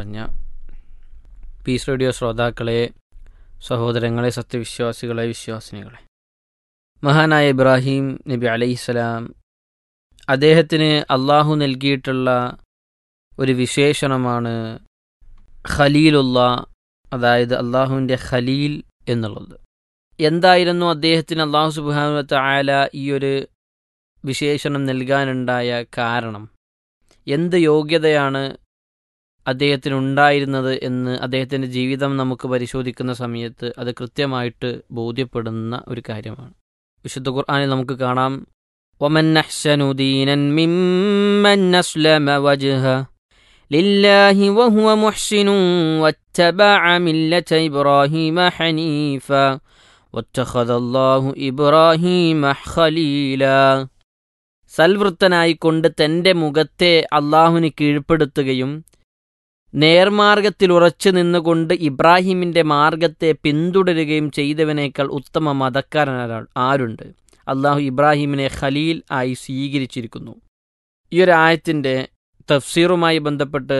നിറഞ്ഞ piece radio ശ്രോതാക്കളെ സഹോദരങ്ങളെ സത്യവിശ്വാസികളെ വിശ്വാസിനികളെ മഹാനായ ഇബ്രാഹിം നബി അലൈഹിസ്സലാം അദ്ദേഹത്തിന് അള്ളാഹു നൽകിയിട്ടുള്ള ഒരു വിശേഷണമാണ് ഖലീലുള്ള അതായത് അള്ളാഹുവിൻ്റെ ഖലീൽ എന്നുള്ളത് എന്തായിരുന്നു അദ്ദേഹത്തിന് അള്ളാഹു സുബാനുവത്ത ആല ഈ ഒരു വിശേഷണം നൽകാനുണ്ടായ കാരണം എന്ത് യോഗ്യതയാണ് അദ്ദേഹത്തിനുണ്ടായിരുന്നത് എന്ന് അദ്ദേഹത്തിൻ്റെ ജീവിതം നമുക്ക് പരിശോധിക്കുന്ന സമയത്ത് അത് കൃത്യമായിട്ട് ബോധ്യപ്പെടുന്ന ഒരു കാര്യമാണ് വിശുദ്ധ ഖുർആാനിൽ നമുക്ക് കാണാം ومن أحسن دينا ممن أسلم وجهه لله وهو محسن واتبع ملة إبراهيم حنيفا واتخذ الله إبراهيم خليلا സൽവൃത്തനായിക്കൊണ്ട് തൻ്റെ മുഖത്തെ അള്ളാഹുവിന് കീഴ്പ്പെടുത്തുകയും നേർമാർഗത്തിൽ ഉറച്ചു നിന്നുകൊണ്ട് ഇബ്രാഹിമിൻ്റെ മാർഗത്തെ പിന്തുടരുകയും ചെയ്തവനേക്കാൾ ഉത്തമ മതക്കാരൻ ആരുണ്ട് അള്ളാഹു ഇബ്രാഹിമിനെ ഖലീൽ ആയി സ്വീകരിച്ചിരിക്കുന്നു ഈ ഒരു ആയത്തിൻ്റെ തഫ്സീറുമായി ബന്ധപ്പെട്ട്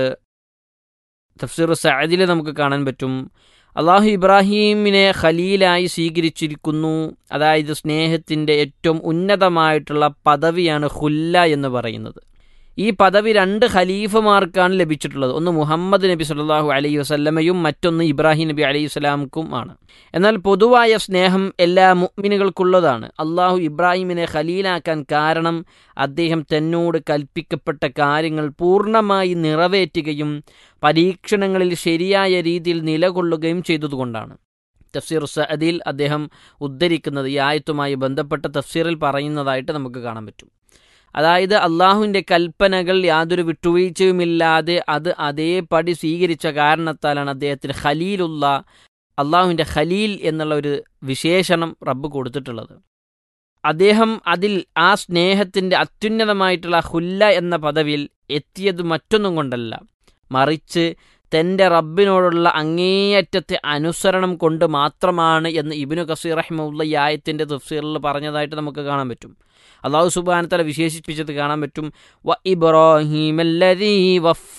തഫ്സീർ സഅദിൽ നമുക്ക് കാണാൻ പറ്റും അള്ളാഹു ഇബ്രാഹീമിനെ ഖലീലായി സ്വീകരിച്ചിരിക്കുന്നു അതായത് സ്നേഹത്തിൻ്റെ ഏറ്റവും ഉന്നതമായിട്ടുള്ള പദവിയാണ് ഹുല്ല എന്ന് പറയുന്നത് ഈ പദവി രണ്ട് ഖലീഫമാർക്കാണ് ലഭിച്ചിട്ടുള്ളത് ഒന്ന് മുഹമ്മദ് നബി സല്ലാഹു അലൈഹി വസല്ലമയും മറ്റൊന്ന് ഇബ്രാഹിം നബി അലൈഹി വസ്ലാമുക്കും ആണ് എന്നാൽ പൊതുവായ സ്നേഹം എല്ലാ മുഅ്മിനുകൾക്കുള്ളതാണ് അള്ളാഹു ഇബ്രാഹിമിനെ ഖലീലാക്കാൻ കാരണം അദ്ദേഹം തന്നോട് കൽപ്പിക്കപ്പെട്ട കാര്യങ്ങൾ പൂർണ്ണമായി നിറവേറ്റുകയും പരീക്ഷണങ്ങളിൽ ശരിയായ രീതിയിൽ നിലകൊള്ളുകയും ചെയ്തതുകൊണ്ടാണ് തഫ്സീർ സഅദിൽ അദ്ദേഹം ഉദ്ധരിക്കുന്നത് ഈ ആയത്തുമായി ബന്ധപ്പെട്ട തഫ്സീറിൽ പറയുന്നതായിട്ട് നമുക്ക് കാണാൻ പറ്റും അതായത് അള്ളാഹുവിൻ്റെ കൽപ്പനകൾ യാതൊരു വിട്ടുവീഴ്ചയുമില്ലാതെ അത് അതേപടി സ്വീകരിച്ച കാരണത്താലാണ് അദ്ദേഹത്തിന് ഖലീലുള്ള അള്ളാഹുവിൻ്റെ ഖലീൽ എന്നുള്ള ഒരു വിശേഷണം റബ്ബ് കൊടുത്തിട്ടുള്ളത് അദ്ദേഹം അതിൽ ആ സ്നേഹത്തിൻ്റെ അത്യുന്നതമായിട്ടുള്ള ഹുല്ല എന്ന പദവിയിൽ എത്തിയത് മറ്റൊന്നും കൊണ്ടല്ല മറിച്ച് തൻ്റെ റബ്ബിനോടുള്ള അങ്ങേയറ്റത്തെ അനുസരണം കൊണ്ട് മാത്രമാണ് എന്ന് ഇബിനു കസീർ റഹ്മുള്ള ഈ ആയത്തിൻ്റെ തഫ്സീറിൽ പറഞ്ഞതായിട്ട് നമുക്ക് കാണാൻ പറ്റും അള്ളാഹു സുബാനത്തല വിശേഷിപ്പിച്ചത് കാണാൻ പറ്റും വ ഇബ്രാഹിമല്ലദീ വഫ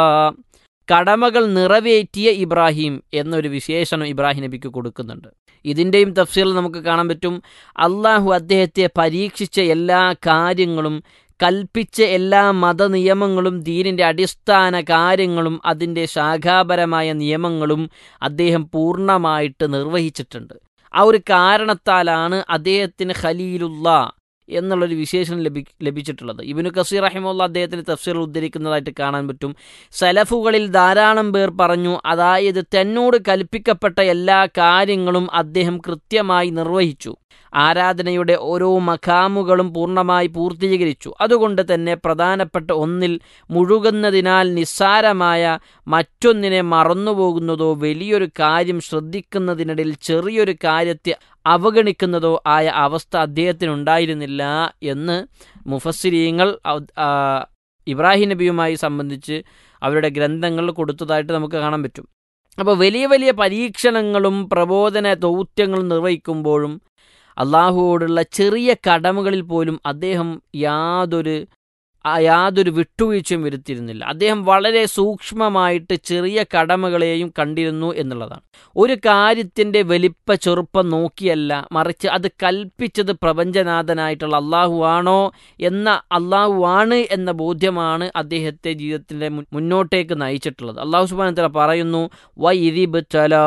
കടമകൾ നിറവേറ്റിയ ഇബ്രാഹിം എന്നൊരു വിശേഷണം ഇബ്രാഹിം നബിക്ക് കൊടുക്കുന്നുണ്ട് ഇതിൻ്റെയും തഫ്സീറിൽ നമുക്ക് കാണാൻ പറ്റും അള്ളാഹു അദ്ദേഹത്തെ പരീക്ഷിച്ച എല്ലാ കാര്യങ്ങളും കൽപ്പിച്ച എല്ലാ മതനിയമങ്ങളും ദീനിൻ്റെ അടിസ്ഥാന കാര്യങ്ങളും അതിൻ്റെ ശാഖാപരമായ നിയമങ്ങളും അദ്ദേഹം പൂർണ്ണമായിട്ട് നിർവഹിച്ചിട്ടുണ്ട് ആ ഒരു കാരണത്താലാണ് അദ്ദേഹത്തിന് ഖലീലുള്ള എന്നുള്ളൊരു വിശേഷണം ലഭി ലഭിച്ചിട്ടുള്ളത് ഇബിനു കസീർ റഹിമുള്ള അദ്ദേഹത്തിന് തഫ്സീർ ഉദ്ധരിക്കുന്നതായിട്ട് കാണാൻ പറ്റും സലഫുകളിൽ ധാരാളം പേർ പറഞ്ഞു അതായത് തന്നോട് കൽപ്പിക്കപ്പെട്ട എല്ലാ കാര്യങ്ങളും അദ്ദേഹം കൃത്യമായി നിർവഹിച്ചു ആരാധനയുടെ ഓരോ മഖാമുകളും പൂർണ്ണമായി പൂർത്തീകരിച്ചു അതുകൊണ്ട് തന്നെ പ്രധാനപ്പെട്ട ഒന്നിൽ മുഴുകുന്നതിനാൽ നിസ്സാരമായ മറ്റൊന്നിനെ മറന്നുപോകുന്നതോ വലിയൊരു കാര്യം ശ്രദ്ധിക്കുന്നതിനിടയിൽ ചെറിയൊരു കാര്യത്തെ അവഗണിക്കുന്നതോ ആയ അവസ്ഥ അദ്ദേഹത്തിനുണ്ടായിരുന്നില്ല എന്ന് മുഫസ്സിരീങ്ങൾ ഇബ്രാഹിം നബിയുമായി സംബന്ധിച്ച് അവരുടെ ഗ്രന്ഥങ്ങൾ കൊടുത്തതായിട്ട് നമുക്ക് കാണാൻ പറ്റും അപ്പോൾ വലിയ വലിയ പരീക്ഷണങ്ങളും പ്രബോധന ദൗത്യങ്ങളും നിർവഹിക്കുമ്പോഴും അള്ളാഹുവോടുള്ള ചെറിയ കടമകളിൽ പോലും അദ്ദേഹം യാതൊരു യാതൊരു വിട്ടുവീഴ്ചയും വരുത്തിയിരുന്നില്ല അദ്ദേഹം വളരെ സൂക്ഷ്മമായിട്ട് ചെറിയ കടമകളെയും കണ്ടിരുന്നു എന്നുള്ളതാണ് ഒരു കാര്യത്തിൻ്റെ വലിപ്പ ചെറുപ്പം നോക്കിയല്ല മറിച്ച് അത് കൽപ്പിച്ചത് പ്രപഞ്ചനാഥനായിട്ടുള്ള അള്ളാഹു ആണോ എന്ന അള്ളാഹു ആണ് എന്ന ബോധ്യമാണ് അദ്ദേഹത്തെ ജീവിതത്തിൻ്റെ മുന്നോട്ടേക്ക് നയിച്ചിട്ടുള്ളത് അള്ളാഹു സുബാൻ തല പറയുന്നു വൈദിബ്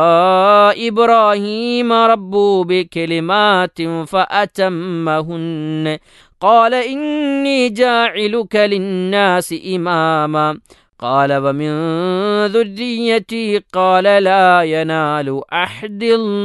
ഇബ്രാഹിം റബ്ബൂബി കെലിമാറ്റിം قال إني جاعلك للناس إماما قال ومن ذريتي قال لا ينال أحد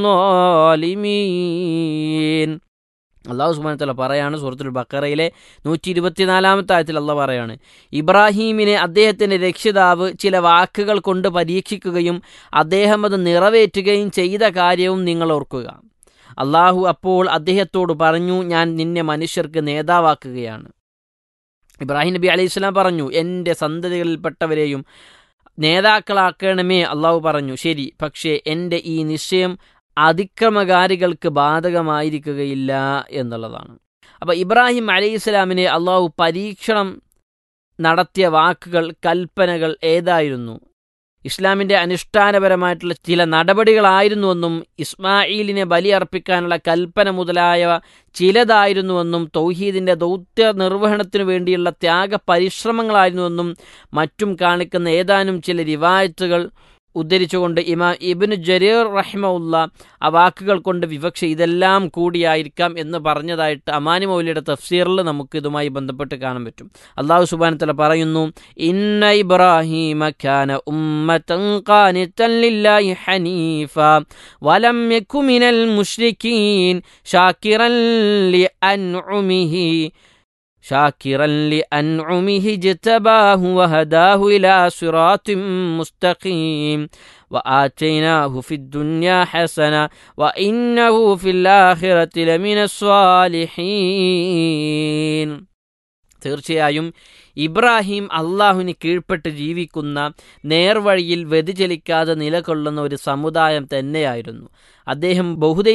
الظالمين അള്ളാഹു സുബാന തല പറയാണ് സുഹൃത്തുൽ ബക്കറയിലെ നൂറ്റി ഇരുപത്തിനാലാമത്തെ ആയത്തിൽ അള്ളാഹ് പറയാണ് ഇബ്രാഹീമിനെ അദ്ദേഹത്തിൻ്റെ രക്ഷിതാവ് ചില വാക്കുകൾ കൊണ്ട് പരീക്ഷിക്കുകയും അദ്ദേഹം അത് നിറവേറ്റുകയും ചെയ്ത കാര്യവും നിങ്ങൾ ഓർക്കുക അള്ളാഹു അപ്പോൾ അദ്ദേഹത്തോട് പറഞ്ഞു ഞാൻ നിന്നെ മനുഷ്യർക്ക് നേതാവാക്കുകയാണ് ഇബ്രാഹിം നബി അലൈഹി സ്വലാം പറഞ്ഞു എൻ്റെ സന്തതികളിൽപ്പെട്ടവരെയും നേതാക്കളാക്കണമേ അള്ളാഹു പറഞ്ഞു ശരി പക്ഷേ എൻ്റെ ഈ നിശ്ചയം അതിക്രമകാരികൾക്ക് ബാധകമായിരിക്കുകയില്ല എന്നുള്ളതാണ് അപ്പോൾ ഇബ്രാഹിം അലൈഹി സ്വലാമിനെ അള്ളാഹു പരീക്ഷണം നടത്തിയ വാക്കുകൾ കൽപ്പനകൾ ഏതായിരുന്നു ഇസ്ലാമിൻ്റെ അനുഷ്ഠാനപരമായിട്ടുള്ള ചില നടപടികളായിരുന്നുവെന്നും ഇസ്മായിലിനെ ബലിയർപ്പിക്കാനുള്ള കൽപ്പന മുതലായവ ചിലതായിരുന്നുവെന്നും തൗഹീദിൻ്റെ ദൗത്യ നിർവഹണത്തിനു വേണ്ടിയുള്ള ത്യാഗ പരിശ്രമങ്ങളായിരുന്നുവെന്നും മറ്റും കാണിക്കുന്ന ഏതാനും ചില റിവായത്തുകൾ ഉദ്ധരിച്ചുകൊണ്ട് ഇമാ ഇബിന് ജരീർ റഹ്മുല്ല ആ വാക്കുകൾ കൊണ്ട് വിവക്ഷ ഇതെല്ലാം കൂടിയായിരിക്കാം എന്ന് പറഞ്ഞതായിട്ട് അമാനി മൗലിയുടെ തഫ്സീറിൽ നമുക്ക് ഇതുമായി ബന്ധപ്പെട്ട് കാണാൻ പറ്റും അള്ളാഹു സുബാനത്തല പറയുന്നു ഇന്ന ഇബ്രാഹിമ ഖാന ഉമ്മതൻ ഖാനിതൻ ലില്ലാഹി ഹനീഫ വലം യകു മിനൽ മുശ്രിക്കീൻ ഷാക്കിറൻ ലിഅൻഉമിഹി شاكرا لأنعمه اجتباه وهداه إلى صراط مستقيم وآتيناه في الدنيا حسنة وإنه في الآخرة لمن الصالحين തീർച്ചയായും ഇബ്രാഹിം അള്ളാഹുവിന് കീഴ്പ്പെട്ട് ജീവിക്കുന്ന നേർവഴിയിൽ വ്യതിചലിക്കാതെ നിലകൊള്ളുന്ന ഒരു സമുദായം തന്നെയായിരുന്നു അദ്ദേഹം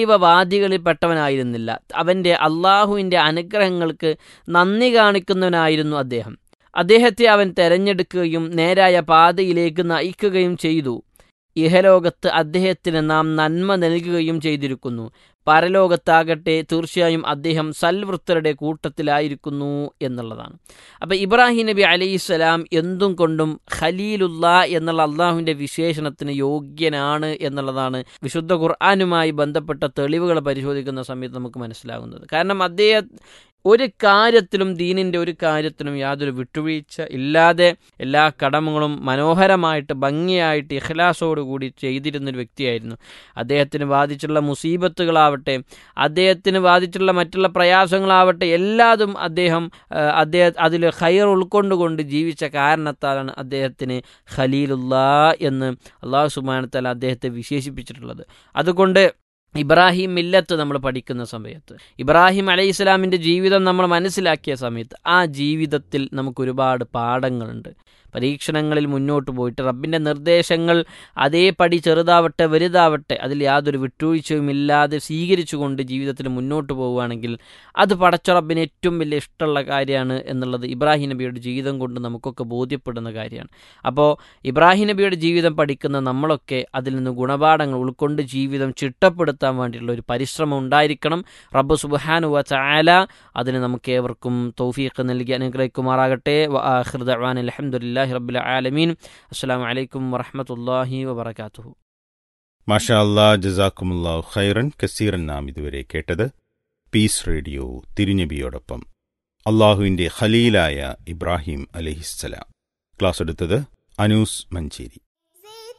ബഹുദൈവവാദികളിൽപ്പെട്ടവനായിരുന്നില്ല അവൻ്റെ അള്ളാഹുവിൻ്റെ അനുഗ്രഹങ്ങൾക്ക് നന്ദി കാണിക്കുന്നവനായിരുന്നു അദ്ദേഹം അദ്ദേഹത്തെ അവൻ തെരഞ്ഞെടുക്കുകയും നേരായ പാതയിലേക്ക് നയിക്കുകയും ചെയ്തു ഇഹലോകത്ത് അദ്ദേഹത്തിന് നാം നന്മ നൽകുകയും ചെയ്തിരിക്കുന്നു പരലോകത്താകട്ടെ തീർച്ചയായും അദ്ദേഹം സൽവൃത്തരുടെ കൂട്ടത്തിലായിരിക്കുന്നു എന്നുള്ളതാണ് അപ്പോൾ ഇബ്രാഹിം നബി അലൈഹിസ്സലാം എന്തും കൊണ്ടും ഖലീലുള്ള എന്നുള്ള അള്ളാഹുവിൻ്റെ വിശേഷണത്തിന് യോഗ്യനാണ് എന്നുള്ളതാണ് വിശുദ്ധ ഖുർആാനുമായി ബന്ധപ്പെട്ട തെളിവുകൾ പരിശോധിക്കുന്ന സമയത്ത് നമുക്ക് മനസ്സിലാകുന്നത് കാരണം അദ്ദേഹം ഒരു കാര്യത്തിലും ദീനിൻ്റെ ഒരു കാര്യത്തിലും യാതൊരു വിട്ടുവീഴ്ച ഇല്ലാതെ എല്ലാ കടമകളും മനോഹരമായിട്ട് ഭംഗിയായിട്ട് ഇഖ്ലാസോടുകൂടി ചെയ്തിരുന്നൊരു വ്യക്തിയായിരുന്നു അദ്ദേഹത്തിന് ബാധിച്ചുള്ള മുസീബത്തുകളാവട്ടെ അദ്ദേഹത്തിന് ബാധിച്ചുള്ള മറ്റുള്ള പ്രയാസങ്ങളാവട്ടെ എല്ലാതും അദ്ദേഹം അദ്ദേഹം അതിൽ ഹൈർ ഉൾക്കൊണ്ടുകൊണ്ട് ജീവിച്ച കാരണത്താലാണ് അദ്ദേഹത്തിന് ഖലീലുള്ള എന്ന് അള്ളാഹു സുബാനത്താൽ അദ്ദേഹത്തെ വിശേഷിപ്പിച്ചിട്ടുള്ളത് അതുകൊണ്ട് ഇബ്രാഹിം മില്ലത്ത് നമ്മൾ പഠിക്കുന്ന സമയത്ത് ഇബ്രാഹിം അലൈഹി ഇസ്ലാമിൻ്റെ ജീവിതം നമ്മൾ മനസ്സിലാക്കിയ സമയത്ത് ആ ജീവിതത്തിൽ നമുക്ക് ഒരുപാട് പാഠങ്ങളുണ്ട് പരീക്ഷണങ്ങളിൽ മുന്നോട്ട് പോയിട്ട് റബ്ബിൻ്റെ നിർദ്ദേശങ്ങൾ അതേപടി ചെറുതാവട്ടെ വലുതാവട്ടെ അതിൽ യാതൊരു വിട്ടുവീഴ്ചയും ഇല്ലാതെ സ്വീകരിച്ചുകൊണ്ട് ജീവിതത്തിൽ മുന്നോട്ട് പോവുകയാണെങ്കിൽ അത് പടച്ച റബ്ബിന് ഏറ്റവും വലിയ ഇഷ്ടമുള്ള കാര്യമാണ് എന്നുള്ളത് ഇബ്രാഹിം നബിയുടെ ജീവിതം കൊണ്ട് നമുക്കൊക്കെ ബോധ്യപ്പെടുന്ന കാര്യമാണ് അപ്പോൾ ഇബ്രാഹിം നബിയുടെ ജീവിതം പഠിക്കുന്ന നമ്മളൊക്കെ അതിൽ നിന്ന് ഗുണപാഠങ്ങൾ ഉൾക്കൊണ്ട് ജീവിതം ചിട്ടപ്പെടുത്താൻ വേണ്ടിയുള്ള ഒരു പരിശ്രമം ഉണ്ടായിരിക്കണം റബ്ബ് സുബാനുവ ചാല അതിന് നമുക്ക് ഏവർക്കും തൗഫീഖ് നൽകി അനുഗ്രഹിക്കുമാറാകട്ടെ ഹൃദവാൻ അലഹമുല്ല لله رب العالمين السلام عليكم ورحمة الله وبركاته മാഷാ അല്ലാ ജസാക്കുമുല്ലാ ഖൈറൻ കസീറൻ നാം ഇതുവരെ കേട്ടത് പീസ് റേഡിയോ തിരുനബിയോടൊപ്പം അള്ളാഹുവിൻ്റെ ഖലീലായ ഇബ്രാഹിം അലഹിസ്സലാം ക്ലാസ് എടുത്തത് അനൂസ് മഞ്ചേരി